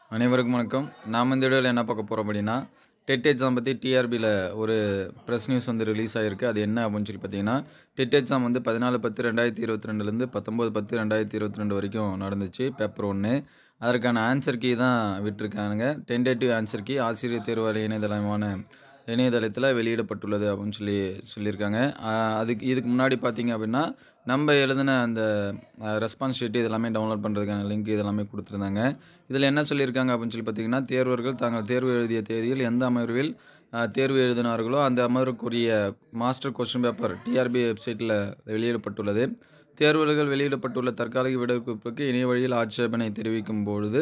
அனைவருக்கும் வணக்கம் நாம் இந்த வீடியோவில் என்ன பார்க்க போகிறோம் அப்படின்னா டெட் எக்ஸாம் பற்றி டிஆர்பியில் ஒரு ப்ரெஸ் நியூஸ் வந்து ரிலீஸ் ஆகிருக்கு அது என்ன அப்படின்னு சொல்லி பார்த்தீங்கன்னா டெட் எக்ஸாம் வந்து பதினாலு பத்து ரெண்டாயிரத்தி இருபத்தி ரெண்டுலேருந்து பத்தொம்போது பத்து ரெண்டாயிரத்தி இருபத்தி ரெண்டு வரைக்கும் நடந்துச்சு பேப்பர் ஒன்று அதற்கான ஆன்சர் கீ தான் விட்டிருக்காங்க டென்டேட்டிவ் ஆன்சர் கீ ஆசிரியர் தேர்வாலய இணையதளமான இணையதளத்தில் வெளியிடப்பட்டுள்ளது அப்படின்னு சொல்லி சொல்லியிருக்காங்க ஆஹ் அதுக்கு இதுக்கு முன்னாடி பார்த்தீங்க அப்படின்னா நம்ம எழுதின அந்த ரெஸ்பான்ஸ் ஷீட் இதெல்லாமே டவுன்லோட் பண்ணுறதுக்கான லிங்க் இதெல்லாமே கொடுத்துருந்தாங்க இதில் என்ன சொல்லியிருக்காங்க அப்படின்னு சொல்லி பார்த்தீங்கன்னா தேர்வர்கள் தாங்கள் தேர்வு எழுதிய தேதியில் எந்த அமர்வில் ஆஹ் தேர்வு எழுதினார்களோ அந்த அமர்வுக்குரிய மாஸ்டர் கொஸ்டின் பேப்பர் டிஆர்பி வெப்சைட்டில் வெளியிடப்பட்டுள்ளது தேர்வுகள் வெளியிடப்பட்டுள்ள தற்காலிக விடுவிப்புக்கு இணைய வழியில் ஆட்சேபனை தெரிவிக்கும் பொழுது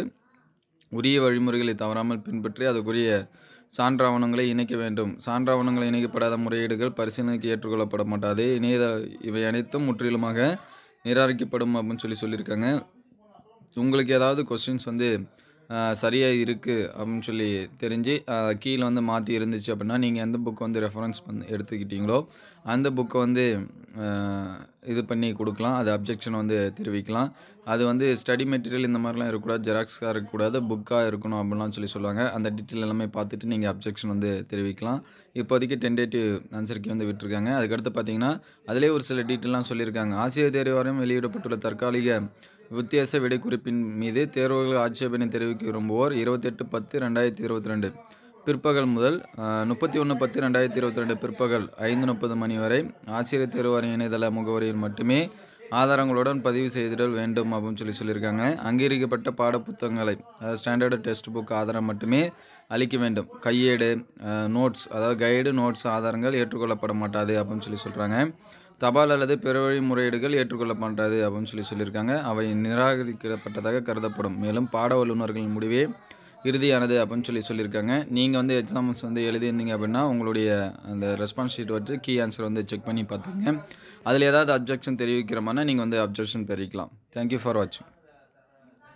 உரிய வழிமுறைகளை தவறாமல் பின்பற்றி அதுக்குரிய சான்றாவணங்களை இணைக்க வேண்டும் சான்றாவணங்கள் இணைக்கப்படாத முறையீடுகள் பரிசீலனைக்கு ஏற்றுக்கொள்ளப்பட மாட்டாது இணையத இவை அனைத்தும் முற்றிலுமாக நிராகரிக்கப்படும் அப்படின்னு சொல்லி சொல்லியிருக்காங்க உங்களுக்கு ஏதாவது கொஸ்டின்ஸ் வந்து சரியாக இருக்குது அப்படின்னு சொல்லி தெரிஞ்சு ஆஹ் கீழே வந்து மாற்றி இருந்துச்சு அப்படின்னா நீங்கள் எந்த புக் வந்து ரெஃபரன்ஸ் பண்ணி எடுத்துக்கிட்டீங்களோ அந்த புக்கை வந்து ஆஹ் இது பண்ணி கொடுக்கலாம் அது அப்ஜெக்ஷன் வந்து தெரிவிக்கலாம் அது வந்து ஸ்டடி மெட்டீரியல் இந்த மாதிரிலாம் இருக்கக்கூடாது ஜெராக்ஸாக இருக்கக்கூடாது புக்காக இருக்கணும் அப்படிலாம் சொல்லி சொல்லுவாங்க அந்த டீட்டெயில் எல்லாமே பார்த்துட்டு நீங்கள் அப்ஜெக்ஷன் வந்து தெரிவிக்கலாம் இப்போதைக்கு டென்டேட்டிவ் ஆன்சருக்கு வந்து விட்டுருக்காங்க அதுக்கடுத்து பார்த்தீங்கன்னா அதிலே ஒரு சில டீட்டெயிலாம் சொல்லியிருக்காங்க ஆசிரியர் தேர்வு வாரியம் வெளியிடப்பட்டுள்ள தற்காலிக வித்தியாச விடைக்குறிப்பின் மீது தேர்வுகள் ஆட்சேபனை தெரிவிக்க விரும்புவோர் இருபத்தெட்டு பத்து ரெண்டாயிரத்தி இருபத்தி ரெண்டு பிற்பகல் முதல் முப்பத்தி ஒன்று பத்து ரெண்டாயிரத்தி இருபத்தி ரெண்டு பிற்பகல் ஐந்து முப்பது மணி வரை ஆசிரியர் தேர்வாரிய இணையதள முகவரியில் மட்டுமே ஆதாரங்களுடன் பதிவு செய்திடல் வேண்டும் அப்படின்னு சொல்லி சொல்லியிருக்காங்க அங்கீகரிக்கப்பட்ட பாட புத்தகங்களை அதாவது ஸ்டாண்டர்டு டெக்ஸ்ட் புக் ஆதாரம் மட்டுமே அளிக்க வேண்டும் கையேடு நோட்ஸ் அதாவது கைடு நோட்ஸ் ஆதாரங்கள் ஏற்றுக்கொள்ளப்பட மாட்டாது அப்படின்னு சொல்லி சொல்கிறாங்க தபால் அல்லது பிற வழி முறையீடுகள் ஏற்றுக்கொள்ள மாட்டாது அப்படின்னு சொல்லி சொல்லியிருக்காங்க அவை நிராகரிக்கப்பட்டதாக கருதப்படும் மேலும் பாட வல்லுநர்களின் முடிவே இறுதியானது அப்படின்னு சொல்லி சொல்லியிருக்காங்க நீங்கள் வந்து எக்ஸாம்ஸ் வந்து எழுதியிருந்தீங்க அப்படின்னா உங்களுடைய அந்த ரெஸ்பான்ஸ் ஷீட் வச்சு கீ ஆன்சர் வந்து செக் பண்ணி பார்த்துங்க அதில் ஏதாவது அப்ஜெக்ஷன் தெரிவிக்கிறோம்னா நீங்கள் வந்து அப்ஜெக்ஷன் தெரிவிக்கலாம் தேங்க்யூ ஃபார் வாட்சிங்